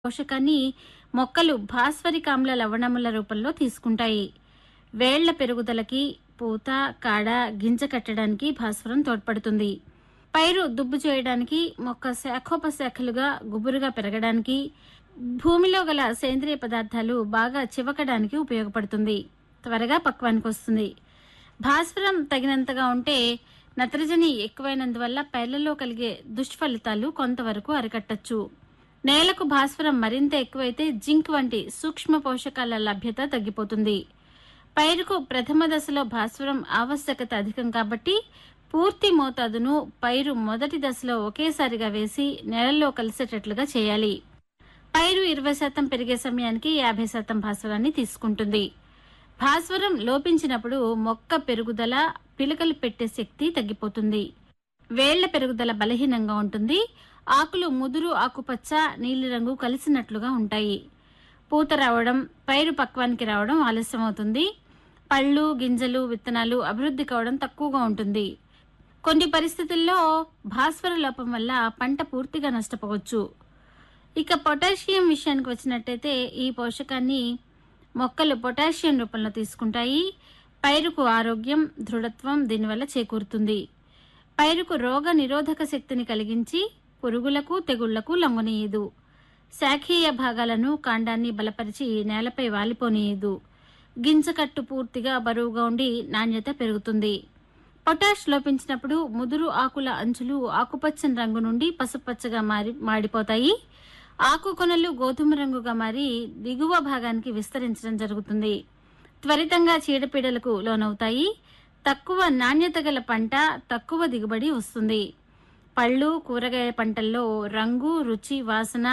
పోషకాన్ని మొక్కలు భాస్వరిక ఆమ్ల లవణముల రూపంలో తీసుకుంటాయి వేళ్ల పెరుగుదలకి పూత కాడ గింజ కట్టడానికి భాస్వరం తోడ్పడుతుంది పైరు దుబ్బు చేయడానికి మొక్క శాఖోపశాఖలుగా గుబురుగా పెరగడానికి భూమిలో గల సేంద్రియ పదార్థాలు బాగా చివకడానికి ఉపయోగపడుతుంది త్వరగా పక్వానికి వస్తుంది భాస్వరం తగినంతగా ఉంటే నత్రజని ఎక్కువైనందువల్ల పైర్లలో కలిగే దుష్ఫలితాలు కొంతవరకు అరికట్టచ్చు నేలకు భాస్వరం మరింత ఎక్కువైతే జింక్ వంటి సూక్ష్మ పోషకాల లభ్యత తగ్గిపోతుంది పైరుకు ప్రథమ దశలో భాస్వరం ఆవశ్యకత అధికం కాబట్టి పూర్తి మోతాదును పైరు మొదటి దశలో ఒకేసారిగా వేసి నేలలో కలిసేటట్లుగా చేయాలి పైరు ఇరవై శాతం పెరిగే సమయానికి యాభై శాతం భాస్వరాన్ని తీసుకుంటుంది భాస్వరం లోపించినప్పుడు మొక్క పెరుగుదల పిలకలు పెట్టే శక్తి తగ్గిపోతుంది వేళ్ల పెరుగుదల బలహీనంగా ఉంటుంది ఆకులు ముదురు ఆకుపచ్చ నీలిరంగు కలిసినట్లుగా ఉంటాయి పూత రావడం పైరు పక్వానికి రావడం ఆలస్యమవుతుంది పళ్ళు గింజలు విత్తనాలు అభివృద్ధి కావడం తక్కువగా ఉంటుంది కొన్ని పరిస్థితుల్లో భాస్వర లోపం వల్ల పంట పూర్తిగా నష్టపోవచ్చు ఇక పొటాషియం విషయానికి వచ్చినట్టయితే ఈ పోషకాన్ని మొక్కలు పొటాషియం రూపంలో తీసుకుంటాయి పైరుకు ఆరోగ్యం దృఢత్వం దీనివల్ల చేకూరుతుంది పైరుకు రోగ నిరోధక శక్తిని కలిగించి పురుగులకు తెగుళ్లకు లొంగనీయదు శాఖీయ భాగాలను కాండాన్ని బలపరిచి నేలపై వాలిపోనీయదు గింజకట్టు పూర్తిగా బరువుగా ఉండి నాణ్యత పెరుగుతుంది పొటాష్ లోపించినప్పుడు ముదురు ఆకుల అంచులు ఆకుపచ్చని రంగు నుండి పసుపచ్చగా మారి మాడిపోతాయి ఆకు కొనలు గోధుమ రంగుగా మారి దిగువ భాగానికి విస్తరించడం జరుగుతుంది త్వరితంగా చీడపీడలకు లోనవుతాయి తక్కువ నాణ్యత గల పంట తక్కువ దిగుబడి వస్తుంది పళ్ళు కూరగాయ పంటల్లో రంగు రుచి వాసన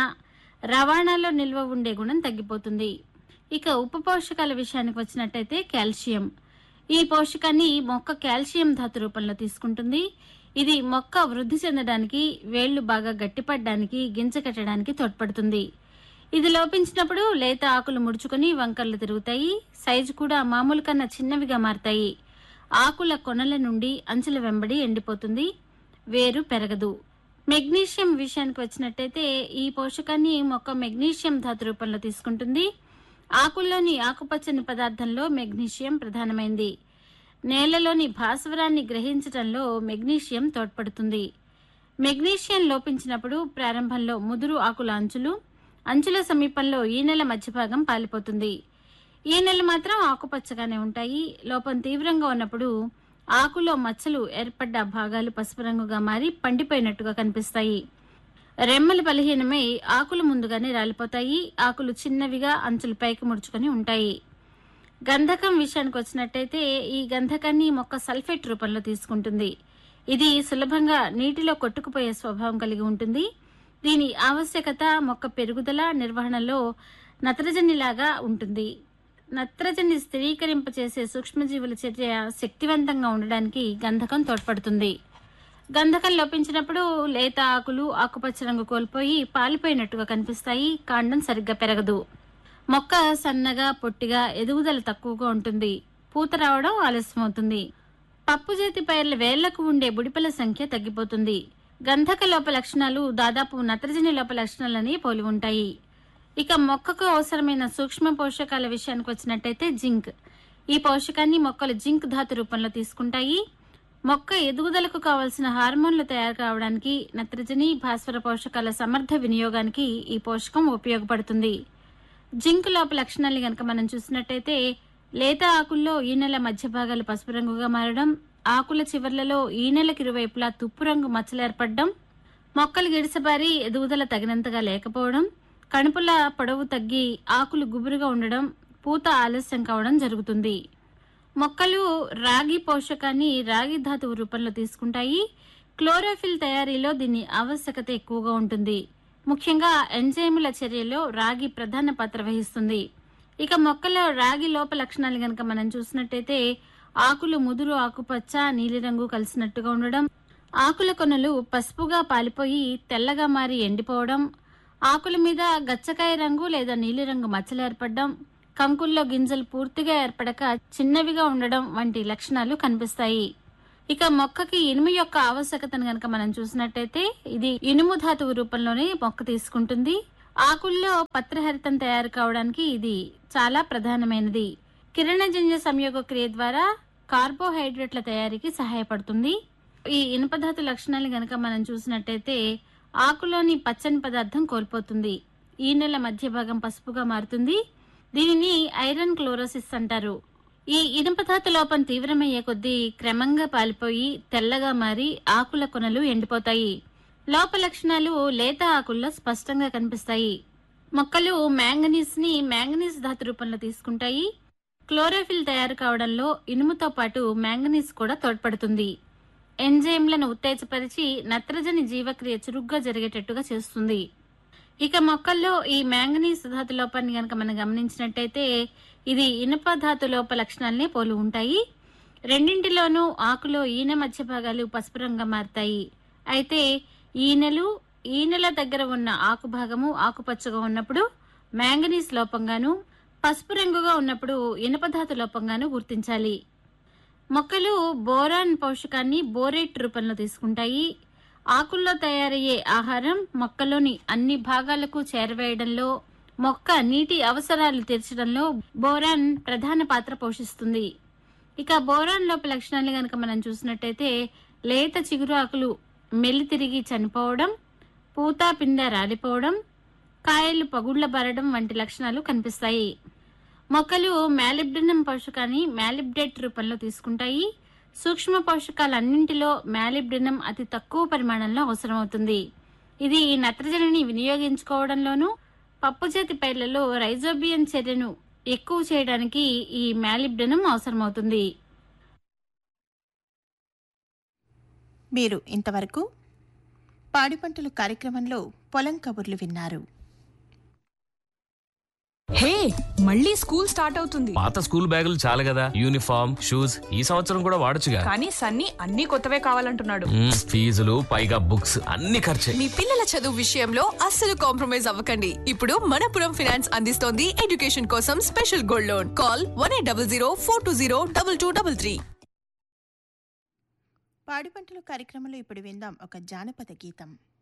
రవాణాలో నిల్వ ఉండే గుణం తగ్గిపోతుంది ఇక ఉప పోషకాల విషయానికి వచ్చినట్టయితే కాల్షియం ఈ పోషకాన్ని మొక్క కాల్షియం ధాతు రూపంలో తీసుకుంటుంది ఇది మొక్క వృద్ధి చెందడానికి వేళ్లు బాగా గట్టిపడడానికి గింజ కట్టడానికి తోడ్పడుతుంది ఇది లోపించినప్పుడు లేత ఆకులు ముడుచుకొని వంకర్లు తిరుగుతాయి సైజు కూడా మామూలు కన్నా చిన్నవిగా మారతాయి ఆకుల కొనల నుండి అంచుల వెంబడి ఎండిపోతుంది వేరు పెరగదు మెగ్నీషియం విషయానికి వచ్చినట్టయితే ఈ పోషకాన్ని మొక్క మెగ్నీషియం ధాతు రూపంలో తీసుకుంటుంది ఆకుల్లోని ఆకుపచ్చని పదార్థంలో మెగ్నీషియం ప్రధానమైంది నేలలోని భాస్వరాన్ని గ్రహించటంలో మెగ్నీషియం తోడ్పడుతుంది మెగ్నీషియం లోపించినప్పుడు ప్రారంభంలో ముదురు ఆకుల అంచులు అంచుల సమీపంలో ఈనెల మధ్యభాగం పాలిపోతుంది ఈనెలు మాత్రం ఆకుపచ్చగానే ఉంటాయి లోపం తీవ్రంగా ఉన్నప్పుడు ఆకులో మచ్చలు ఏర్పడ్డ భాగాలు పసుపు రంగుగా మారి పండిపోయినట్టుగా కనిపిస్తాయి రెమ్మలు బలహీనమై ఆకులు ముందుగానే రాలిపోతాయి ఆకులు చిన్నవిగా అంచులు పైకి ముడుచుకొని ఉంటాయి గంధకం విషయానికి వచ్చినట్టయితే ఈ గంధకాన్ని మొక్క సల్ఫేట్ రూపంలో తీసుకుంటుంది ఇది సులభంగా నీటిలో కొట్టుకుపోయే స్వభావం కలిగి ఉంటుంది దీని ఆవశ్యకత మొక్క పెరుగుదల నిర్వహణలో నత్రజనిలాగా ఉంటుంది నత్రజని స్థిరీకరింపచేసే సూక్ష్మజీవుల చర్య శక్తివంతంగా ఉండడానికి గంధకం తోడ్పడుతుంది గంధకం లోపించినప్పుడు లేత ఆకులు ఆకుపచ్చ రంగు కోల్పోయి పాలిపోయినట్టుగా కనిపిస్తాయి కాండం సరిగ్గా పెరగదు మొక్క సన్నగా పొట్టిగా ఎదుగుదల తక్కువగా ఉంటుంది పూత రావడం ఆలస్యమవుతుంది పప్పు చేతి పైర్ల వేళ్లకు ఉండే బుడిపల సంఖ్య తగ్గిపోతుంది గంధక లోప లక్షణాలు దాదాపు నత్రజని లోప లక్షణాలని పోలి ఉంటాయి ఇక మొక్కకు అవసరమైన సూక్ష్మ పోషకాల విషయానికి వచ్చినట్టయితే జింక్ ఈ పోషకాన్ని మొక్కలు జింక్ ధాతు రూపంలో తీసుకుంటాయి మొక్క ఎదుగుదలకు కావలసిన హార్మోన్లు తయారు కావడానికి నత్రజని భాస్వర పోషకాల సమర్థ వినియోగానికి ఈ పోషకం ఉపయోగపడుతుంది జింక్ లోప లక్షణాలు గనక మనం చూసినట్టయితే లేత ఆకుల్లో ఈనెల మధ్య భాగాలు పసుపు రంగుగా మారడం ఆకుల చివర్లలో ఈనెలకు ఇరువైపులా తుప్పు రంగు మచ్చలు ఏర్పడడం మొక్కలు గిడిసబారి ఎదుగుదల తగినంతగా లేకపోవడం కణుపుల పొడవు తగ్గి ఆకులు గుబురుగా ఉండడం పూత ఆలస్యం కావడం జరుగుతుంది మొక్కలు రాగి పోషకాన్ని రాగి ధాతువు రూపంలో తీసుకుంటాయి క్లోరోఫిల్ తయారీలో దీని ఆవశ్యకత ఎక్కువగా ఉంటుంది ముఖ్యంగా ఎంజైముల చర్యలో రాగి ప్రధాన పాత్ర వహిస్తుంది ఇక మొక్కలో రాగి లోప లక్షణాలు గనక మనం చూసినట్టయితే ఆకులు ముదురు ఆకుపచ్చ నీలిరంగు కలిసినట్టుగా ఉండడం ఆకుల కొనలు పసుపుగా పాలిపోయి తెల్లగా మారి ఎండిపోవడం ఆకుల మీద గచ్చకాయ రంగు లేదా నీలిరంగు మచ్చలు ఏర్పడడం కంకుల్లో గింజలు పూర్తిగా ఏర్పడక చిన్నవిగా ఉండడం వంటి లక్షణాలు కనిపిస్తాయి ఇక మొక్కకి ఇనుము యొక్క ఆవశ్యకతను గనక మనం చూసినట్టయితే ఇది ఇనుము ధాతువు రూపంలోనే మొక్క తీసుకుంటుంది ఆకుల్లో పత్రహరితం తయారు కావడానికి ఇది చాలా ప్రధానమైనది కిరణజన్య సంయోగ క్రియ ద్వారా కార్బోహైడ్రేట్ల తయారీకి సహాయపడుతుంది ఈ ఇనుపధాతు లక్షణాలు గనక మనం చూసినట్టయితే ఆకులోని పచ్చని పదార్థం కోల్పోతుంది ఈ నెల మధ్య భాగం పసుపుగా మారుతుంది దీనిని ఐరన్ క్లోరోసిస్ అంటారు ఈ ఇనుపధాతు లోపం తీవ్రమయ్యే కొద్దీ క్రమంగా పాలిపోయి తెల్లగా మారి ఆకుల కొనలు ఎండిపోతాయి లోప లక్షణాలు లేత ఆకుల్లో స్పష్టంగా కనిపిస్తాయి మొక్కలు మ్యాంగనీస్ ని మ్యాంగనీస్ ధాతు రూపంలో తీసుకుంటాయి క్లోరోఫిల్ తయారు కావడంలో ఇనుముతో పాటు మ్యాంగనీస్ కూడా తోడ్పడుతుంది ఎంజైమ్లను ఉత్తేజపరిచి నత్రజని జీవక్రియ చురుగ్గా జరిగేటట్టుగా చేస్తుంది ఇక మొక్కల్లో ఈ మ్యాంగనీస్ ధాతు లోపాన్ని గనక మనం గమనించినట్టయితే ఇది ఇనుప ధాతు లోప లక్షణాలనే పోలి ఉంటాయి రెండింటిలోనూ ఆకులో ఈనె మధ్య భాగాలు పసుపు రంగుగా మారుతాయి అయితే ఈనెలు ఈనెల దగ్గర ఉన్న ఆకు భాగము ఆకుపచ్చగా ఉన్నప్పుడు మ్యాంగనీస్ లోపంగాను పసుపు రంగుగా ఉన్నప్పుడు ఇనుపధాతు లోపంగాను గుర్తించాలి మొక్కలు బోరాన్ పోషకాన్ని బోరేట్ రూపంలో తీసుకుంటాయి ఆకుల్లో తయారయ్యే ఆహారం మొక్కలోని అన్ని భాగాలకు చేరవేయడంలో మొక్క నీటి అవసరాలు తీర్చడంలో బోరాన్ ప్రధాన పాత్ర పోషిస్తుంది ఇక బోరాన్ లోప లక్షణాలు కనుక మనం చూసినట్టయితే లేత చిగురు ఆకులు మెల్లి తిరిగి చనిపోవడం పూత పిండ రాలిపోవడం కాయలు పగుళ్ల బరడం వంటి లక్షణాలు కనిపిస్తాయి మొక్కలు మ్యాలిబ్డినం పోషకాన్ని మ్యాలిబ్డేట్ రూపంలో తీసుకుంటాయి సూక్ష్మ పోషకాలన్నింటిలో మ్యాలిబ్డినం అతి తక్కువ పరిమాణంలో అవసరమవుతుంది ఇది నత్రజనిని వినియోగించుకోవడంలోనూ పప్పుజాతి పైర్లలో రైజోబియం చర్యను ఎక్కువ చేయడానికి ఈ మ్యాలిబ్డినం అవసరమవుతుంది మీరు ఇంతవరకు పాడి పంటలు కార్యక్రమంలో పొలం కబుర్లు విన్నారు హే మళ్ళీ స్కూల్ స్టార్ట్ అవుతుంది పాత స్కూల్ బ్యాగులు చాలు కదా యూనిఫామ్ షూస్ ఈ సంవత్సరం కూడా వాడొచ్చుగా కానీ సన్నీ అన్ని కొత్తవే కావాలంటున్నాడు మ్మ్, ఫీజులు పైగా బుక్స్ అన్ని ఖర్చే మీ పిల్లల చదువు విషయంలో అస్సలు కాంప్రమైజ్ అవ్వకండి ఇప్పుడు మనపురం ఫైనాన్స్ అందిస్తోంది ఎడ్యుకేషన్ కోసం special gold loan call one eight double zero four two zero double two double three పాడి పంటలు కార్యక్రమంలో ఇప్పుడు విందాం ఒక జానపద గీతం